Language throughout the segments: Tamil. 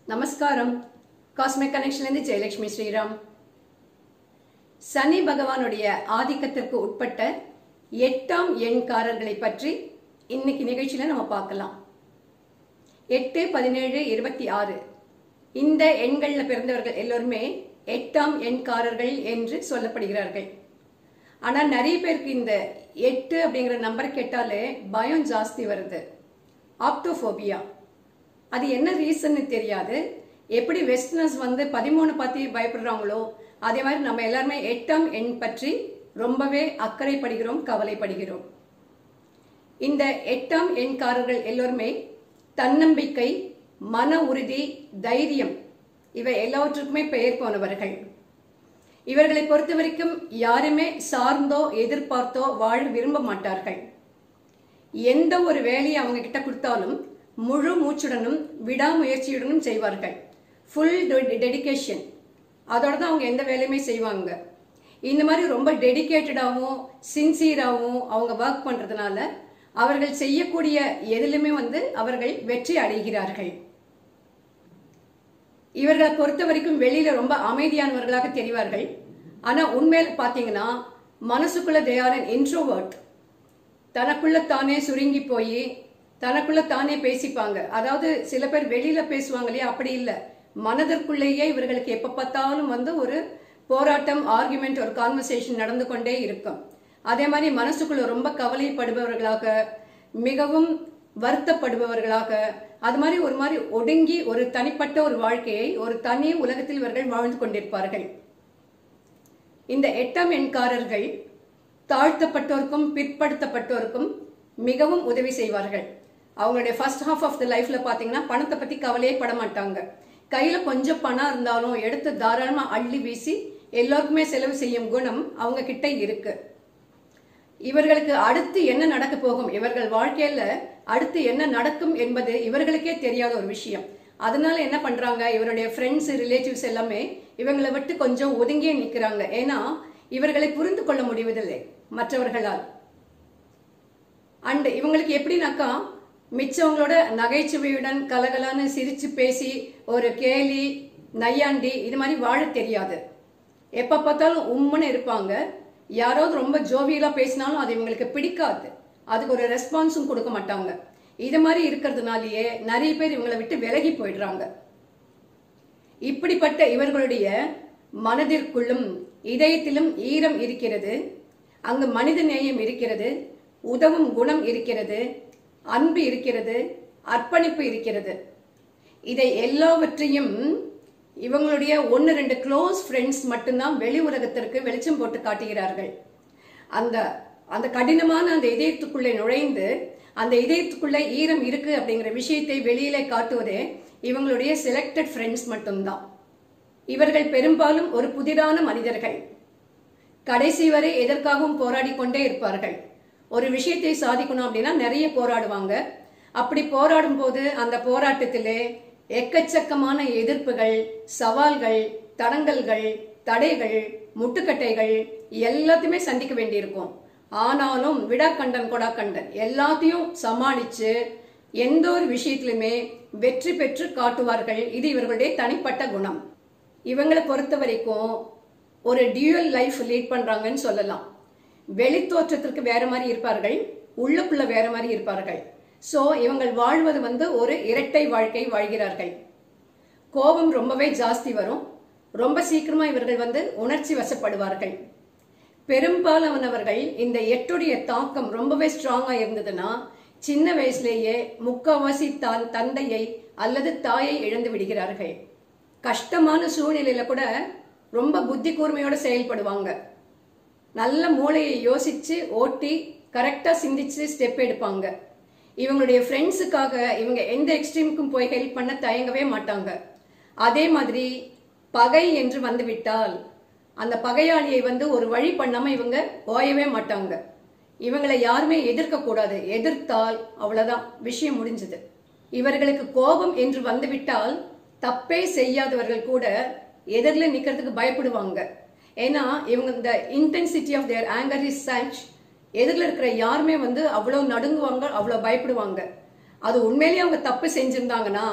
நமஸ்காரம் காஸ்மிக் கனெக்ஷன்லேருந்து ஜெயலட்சுமி ஸ்ரீராம் சனி பகவானுடைய ஆதிக்கத்திற்கு உட்பட்ட எட்டாம் எண்காரர்களை பற்றி இன்னைக்கு நிகழ்ச்சியில நம்ம பார்க்கலாம் எட்டு பதினேழு இருபத்தி ஆறு இந்த எண்கள்ல பிறந்தவர்கள் எல்லோருமே எட்டாம் எண்காரர்கள் என்று சொல்லப்படுகிறார்கள் ஆனா நிறைய பேருக்கு இந்த எட்டு அப்படிங்கிற நம்பர் கேட்டாலே பயம் ஜாஸ்தி வருது ஆப்டோஃபோபியா அது என்ன ரீசன்னு தெரியாது எப்படி வெஸ்டர்னர்ஸ் வந்து பதிமூணு பத்தி பயப்படுறாங்களோ அதே மாதிரி நம்ம எல்லாருமே எட்டாம் எண் பற்றி ரொம்பவே அக்கறைப்படுகிறோம் கவலைப்படுகிறோம் இந்த எட்டாம் எண்காரர்கள் எல்லோருமே தன்னம்பிக்கை மன உறுதி தைரியம் இவை எல்லாவற்றுக்குமே பெயர் போனவர்கள் இவர்களை பொறுத்த வரைக்கும் யாருமே சார்ந்தோ எதிர்பார்த்தோ வாழ விரும்ப மாட்டார்கள் எந்த ஒரு வேலையை அவங்க கிட்ட கொடுத்தாலும் முழு மூச்சுடனும் விடாமுயற்சியுடனும் செய்வார்கள் ஃபுல் டெடிகேஷன் அதோட தான் அவங்க எந்த வேலையுமே செய்வாங்க இந்த மாதிரி ரொம்ப டெடிகேட்டடாகவும் சின்சியராகவும் அவங்க ஒர்க் பண்றதுனால அவர்கள் செய்யக்கூடிய எதிலுமே வந்து அவர்கள் வெற்றி அடைகிறார்கள் இவர்களை பொறுத்த வரைக்கும் வெளியில ரொம்ப அமைதியானவர்களாக தெரிவார்கள் ஆனா உண்மையில பாத்தீங்கன்னா மனசுக்குள்ள தேயாரன் இன்ட்ரோவர்ட் தனக்குள்ள தானே சுருங்கி போய் தனக்குள்ள தானே பேசிப்பாங்க அதாவது சில பேர் வெளியில பேசுவாங்க இல்லையா அப்படி இல்லை மனதிற்குள்ளேயே இவர்களுக்கு எப்ப பார்த்தாலும் வந்து ஒரு போராட்டம் ஆர்குமெண்ட் ஒரு கான்வர்சேஷன் நடந்து கொண்டே இருக்கும் அதே மாதிரி மனசுக்குள்ள ரொம்ப கவலைப்படுபவர்களாக மிகவும் வருத்தப்படுபவர்களாக அது மாதிரி ஒரு மாதிரி ஒடுங்கி ஒரு தனிப்பட்ட ஒரு வாழ்க்கையை ஒரு தனி உலகத்தில் இவர்கள் வாழ்ந்து கொண்டிருப்பார்கள் இந்த எட்டாம் எண்காரர்கள் தாழ்த்தப்பட்டோருக்கும் பிற்படுத்தப்பட்டோருக்கும் மிகவும் உதவி செய்வார்கள் அவங்களுடைய ஃபர்ஸ்ட் ஹாஃப் ஆஃப் த லைஃப்ல பாத்தீங்கன்னா பணத்தை பத்தி கவலையே பட மாட்டாங்க கையில கொஞ்சம் பணம் இருந்தாலும் எடுத்து தாராளமா அள்ளி வீசி எல்லோருக்குமே செலவு செய்யும் குணம் அவங்க கிட்ட இருக்கு இவர்களுக்கு அடுத்து என்ன நடக்க போகும் இவர்கள் வாழ்க்கையில அடுத்து என்ன நடக்கும் என்பது இவர்களுக்கே தெரியாத ஒரு விஷயம் அதனால என்ன பண்றாங்க இவருடைய ஃப்ரெண்ட்ஸ் ரிலேட்டிவ்ஸ் எல்லாமே இவங்களை விட்டு கொஞ்சம் ஒதுங்கியே நிக்கிறாங்க ஏன்னா இவர்களை புரிந்து கொள்ள முடிவதில்லை மற்றவர்களால் அண்ட் இவங்களுக்கு எப்படின்னாக்கா மிச்சவங்களோட நகைச்சுவையுடன் கலகலான்னு சிரிச்சு பேசி ஒரு கேலி நையாண்டி இது மாதிரி வாழ தெரியாது எப்ப பார்த்தாலும் உம்முன்னு இருப்பாங்க யாராவது ரொம்ப ஜோவியலா பேசினாலும் அது இவங்களுக்கு பிடிக்காது அதுக்கு ஒரு ரெஸ்பான்ஸும் கொடுக்க மாட்டாங்க இது மாதிரி இருக்கிறதுனாலயே நிறைய பேர் இவங்களை விட்டு விலகி போயிடுறாங்க இப்படிப்பட்ட இவர்களுடைய மனதிற்குள்ளும் இதயத்திலும் ஈரம் இருக்கிறது அங்கு மனித நேயம் இருக்கிறது உதவும் குணம் இருக்கிறது அன்பு இருக்கிறது அர்ப்பணிப்பு இருக்கிறது இதை எல்லாவற்றையும் இவங்களுடைய ஒன்னு ரெண்டு க்ளோஸ் ஃப்ரெண்ட்ஸ் மட்டும்தான் வெளி உலகத்திற்கு வெளிச்சம் போட்டு காட்டுகிறார்கள் அந்த அந்த கடினமான அந்த இதயத்துக்குள்ளே நுழைந்து அந்த இதயத்துக்குள்ளே ஈரம் இருக்கு அப்படிங்கிற விஷயத்தை வெளியிலே காட்டுவதே இவங்களுடைய செலக்டட் ஃப்ரெண்ட்ஸ் மட்டும்தான் இவர்கள் பெரும்பாலும் ஒரு புதிரான மனிதர்கள் கடைசி வரை எதற்காகவும் போராடி கொண்டே இருப்பார்கள் ஒரு விஷயத்தை சாதிக்கணும் அப்படின்னா நிறைய போராடுவாங்க அப்படி போராடும் போது அந்த போராட்டத்திலே எக்கச்சக்கமான எதிர்ப்புகள் சவால்கள் தடங்கல்கள் தடைகள் முட்டுக்கட்டைகள் எல்லாத்தையுமே சந்திக்க வேண்டியிருக்கும் ஆனாலும் விடாக்கண்டன் கொடாக்கண்டன் எல்லாத்தையும் சமாளிச்சு எந்த ஒரு விஷயத்திலுமே வெற்றி பெற்று காட்டுவார்கள் இது இவர்களுடைய தனிப்பட்ட குணம் இவங்களை பொறுத்த வரைக்கும் ஒரு டியூவல் லைஃப் லீட் பண்றாங்கன்னு சொல்லலாம் வெளித்தோற்றத்திற்கு வேற மாதிரி இருப்பார்கள் உள்ளுக்குள்ள வேற மாதிரி இருப்பார்கள் சோ இவங்கள் வாழ்வது வந்து ஒரு இரட்டை வாழ்க்கை வாழ்கிறார்கள் கோபம் ரொம்பவே ஜாஸ்தி வரும் ரொம்ப சீக்கிரமா இவர்கள் வந்து உணர்ச்சி வசப்படுவார்கள் பெரும்பாலானவர்கள் இந்த எட்டுடைய தாக்கம் ரொம்பவே ஸ்ட்ராங்கா இருந்ததுன்னா சின்ன வயசுலேயே முக்காவாசி தான் தந்தையை அல்லது தாயை இழந்து விடுகிறார்கள் கஷ்டமான சூழ்நிலையில கூட ரொம்ப புத்தி கூர்மையோட செயல்படுவாங்க நல்ல மூளையை யோசிச்சு ஓட்டி கரெக்டா சிந்திச்சு ஸ்டெப் எடுப்பாங்க இவங்களுடைய ஃப்ரெண்ட்ஸுக்காக இவங்க எந்த எக்ஸ்ட்ரீமுக்கும் போய் ஹெல்ப் பண்ண தயங்கவே மாட்டாங்க அதே மாதிரி பகை என்று வந்து விட்டால் அந்த பகையாளியை வந்து ஒரு வழி பண்ணாம இவங்க ஓயவே மாட்டாங்க இவங்களை யாருமே எதிர்க்க கூடாது எதிர்த்தால் அவ்வளவுதான் விஷயம் முடிஞ்சது இவர்களுக்கு கோபம் என்று வந்துவிட்டால் தப்பே செய்யாதவர்கள் கூட எதிரில் நிக்கிறதுக்கு பயப்படுவாங்க ஏன்னா இவங்க இந்த intensity of their anger is such எதிரில் இருக்கிற யாருமே வந்து அவ்வளோ நடுங்குவாங்க அவ்வளோ பயப்படுவாங்க அது உண்மையிலேயே அவங்க தப்பு செஞ்சிருந்தாங்கன்னா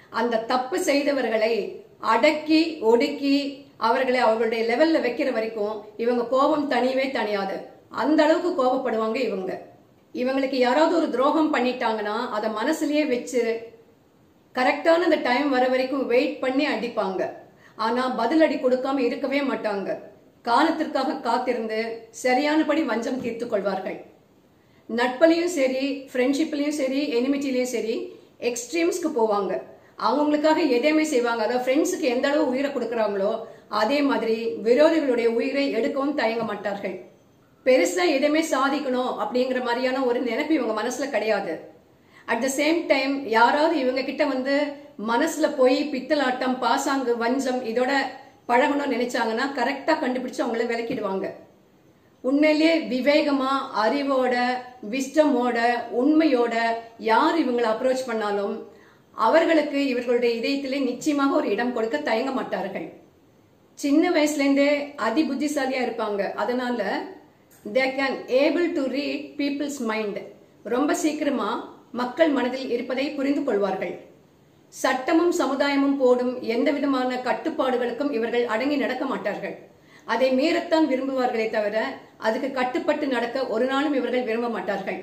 அந்த தப்பு செய்தவர்களை அடக்கி ஒடுக்கி அவர்களை அவர்களுடைய லெவல்ல வைக்கிற வரைக்கும் இவங்க கோபம் தனியவே தனியாது அந்த அளவுக்கு கோபப்படுவாங்க இவங்க இவங்களுக்கு யாராவது ஒரு துரோகம் பண்ணிட்டாங்கன்னா அதை மனசுலயே வச்சு கரெக்டான அந்த டைம் வர வரைக்கும் வெயிட் பண்ணி அடிப்பாங்க ஆனா பதிலடி கொடுக்காம இருக்கவே மாட்டாங்க காலத்திற்காக காத்திருந்து சரியானபடி வஞ்சம் தீர்த்து கொள்வார்கள் நட்பலையும் சரி ஃப்ரெண்ட்ஷிப்லயும் சரி எனிமிட்டிலையும் சரி எக்ஸ்ட்ரீம்ஸ்க்கு போவாங்க அவங்களுக்காக எதையுமே செய்வாங்க அதாவது ஃப்ரெண்ட்ஸுக்கு எந்த அளவு உயிரை கொடுக்குறாங்களோ அதே மாதிரி விரோதிகளுடைய உயிரை எடுக்கவும் தயங்க மாட்டார்கள் பெருசா எதையுமே சாதிக்கணும் அப்படிங்கிற மாதிரியான ஒரு நினைப்பு இவங்க மனசுல கிடையாது அட் த சேம் டைம் யாராவது இவங்க கிட்ட வந்து மனசுல போய் பித்தலாட்டம் பாசாங்கு வஞ்சம் இதோட பழகணும்னு நினைச்சாங்கன்னா கரெக்டா கண்டுபிடிச்சு அவங்கள விலக்கிடுவாங்க உண்மையிலேயே விவேகமா அறிவோட விஸ்டமோட உண்மையோட யார் இவங்களை அப்ரோச் பண்ணாலும் அவர்களுக்கு இவர்களுடைய இதயத்திலே நிச்சயமாக ஒரு இடம் கொடுக்க தயங்க மாட்டார்கள் சின்ன வயசுல இருந்தே அதி புத்திசாலியா இருப்பாங்க அதனால they can able to read people's mind ரொம்ப சீக்கிரமா மக்கள் மனதில் இருப்பதை புரிந்து கொள்வார்கள் சட்டமும் சமுதாயமும் போடும் எந்த விதமான கட்டுப்பாடுகளுக்கும் இவர்கள் அடங்கி நடக்க மாட்டார்கள் அதை மீறத்தான் விரும்புவார்களே தவிர அதுக்கு கட்டுப்பட்டு நடக்க ஒரு நாளும் இவர்கள் விரும்ப மாட்டார்கள்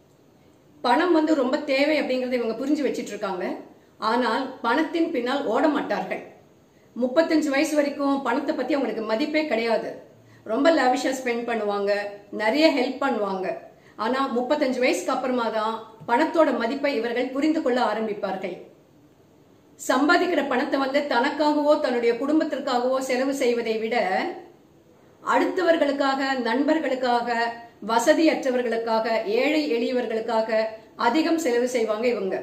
பணம் வந்து ரொம்ப தேவை அப்படிங்கறத இவங்க புரிஞ்சு வச்சிட்டு இருக்காங்க ஆனால் பணத்தின் பின்னால் ஓட மாட்டார்கள் முப்பத்தஞ்சு வயசு வரைக்கும் பணத்தை பத்தி அவங்களுக்கு மதிப்பே கிடையாது ரொம்ப லாவிஷா ஸ்பெண்ட் பண்ணுவாங்க நிறைய ஹெல்ப் பண்ணுவாங்க ஆனா முப்பத்தஞ்சு வயசுக்கு அப்புறமா தான் பணத்தோட மதிப்பை இவர்கள் புரிந்து கொள்ள ஆரம்பிப்பார்கள் சம்பாதிக்கிற பணத்தை வந்து தனக்காகவோ தன்னுடைய குடும்பத்திற்காகவோ செலவு செய்வதை விட அடுத்தவர்களுக்காக நண்பர்களுக்காக வசதியற்றவர்களுக்காக ஏழை எளியவர்களுக்காக அதிகம் செலவு செய்வாங்க இவங்க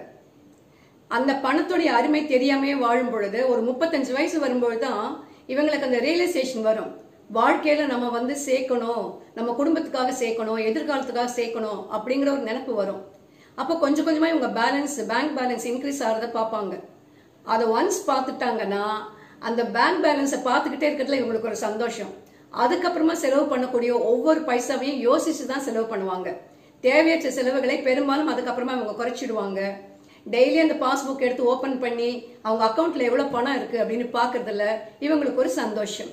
அந்த பணத்துடைய அருமை தெரியாமே வாழும் பொழுது ஒரு முப்பத்தஞ்சு வயசு வரும்பொழுது தான் இவங்களுக்கு அந்த ரியலைசேஷன் வரும் வாழ்க்கையில நம்ம வந்து சேர்க்கணும் நம்ம குடும்பத்துக்காக சேர்க்கணும் எதிர்காலத்துக்காக சேர்க்கணும் அப்படிங்கிற ஒரு நினைப்பு வரும் அப்போ கொஞ்சம் கொஞ்சமா இவங்க பேலன்ஸ் பேங்க் பேலன்ஸ் இன்க்ரீஸ் ஆகிறத பார்ப்பாங்க அதை ஒன்ஸ் பார்த்துட்டாங்கன்னா அந்த பேங்க் பேலன்ஸை பார்த்துக்கிட்டே இருக்கிறதுல இவங்களுக்கு ஒரு சந்தோஷம் அதுக்கப்புறமா செலவு பண்ணக்கூடிய ஒவ்வொரு பைசாவையும் யோசிச்சு தான் செலவு பண்ணுவாங்க தேவையற்ற செலவுகளை பெரும்பாலும் அதுக்கப்புறமா இவங்க குறைச்சிடுவாங்க டெய்லி அந்த பாஸ்புக் எடுத்து ஓபன் பண்ணி அவங்க அக்கவுண்ட்ல எவ்வளவு பணம் இருக்கு அப்படின்னு பாக்குறதுல இவங்களுக்கு ஒரு சந்தோஷம்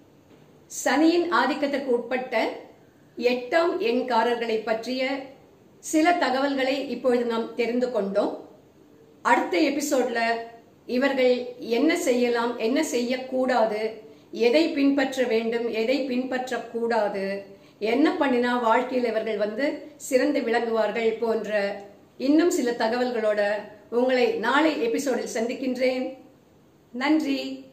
சனியின் ஆதிக்கத்திற்கு உட்பட்ட எட்டாம் எண்காரர்களை பற்றிய சில தகவல்களை இப்பொழுது நாம் தெரிந்து கொண்டோம் அடுத்த எபிசோட்ல இவர்கள் என்ன செய்யலாம் என்ன செய்யக்கூடாது எதை பின்பற்ற வேண்டும் எதை பின்பற்றக்கூடாது என்ன பண்ணினா வாழ்க்கையில் இவர்கள் வந்து சிறந்து விளங்குவார்கள் போன்ற இன்னும் சில தகவல்களோட உங்களை நாளை எபிசோடில் சந்திக்கின்றேன் நன்றி